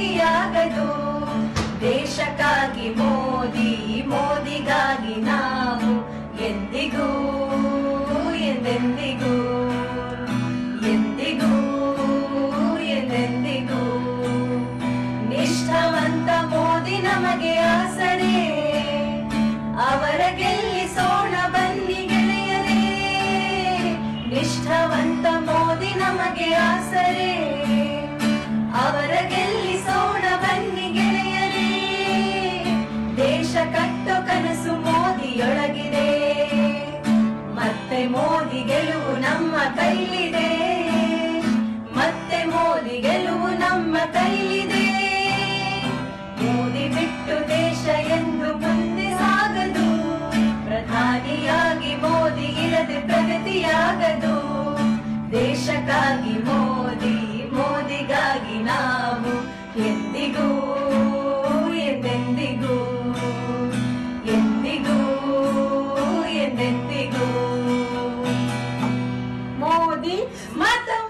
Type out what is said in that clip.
ಪ್ರಗತಿಯಾಗದು ದೇಶಕ್ಕಾಗಿ ಮೋದಿ ಮೋದಿಗಾಗಿ ನಾವು ಎಂದಿಗೂ ಎಂದೆಂದಿಗೂ ಎಂದಿಗೂ ಎಂದೆಂದಿಗೂ ನಿಷ್ಠಾವಂತ ಮೋದಿ ನಮಗೆ ಆಸರೆ ಅವರ ಗೆಲ್ಲಿಸೋಣ ಬನ್ನಿ ಗೆಳೆಯರೇ ನಿಷ್ಠಾವಂತ ಮೋದಿ ನಮಗೆ ಆಸರೆ ಅವರ ಗೆಲ್ಲಿಸೋಣ ಬನ್ನಿ ಗೆಳೆಯರೇ ದೇಶ ಕಟ್ಟೋ ಕನಸು ಮೋದಿಯೊಳಗಿದೆ ಮತ್ತೆ ಮೋದಿ ಗೆಲುವು ನಮ್ಮ ಕೈಲಿದೆ ಮತ್ತೆ ಮೋದಿ ಗೆಲುವು ನಮ್ಮ ಕೈಲಿದೆ ಮೋದಿ ಬಿಟ್ಟು ದೇಶ ಎಂದು ಮುಂದೆ ಸಾಗದು ಪ್ರಧಾನಿಯಾಗಿ ಮೋದಿ ಇರದೆ ಪ್ರಗತಿಯಾಗದು ದೇಶಕ್ಕಾಗಿ ಮೋದಿ ಮೋದಿಗಾಗಿ ನಾವು ಎಂದಿಗೂ ಎಂದೆಂದಿಗೂ ಎಂದಿಗೂ ಎಂದೆಂದಿಗೂ ಮೋದಿ ಮತ್ತು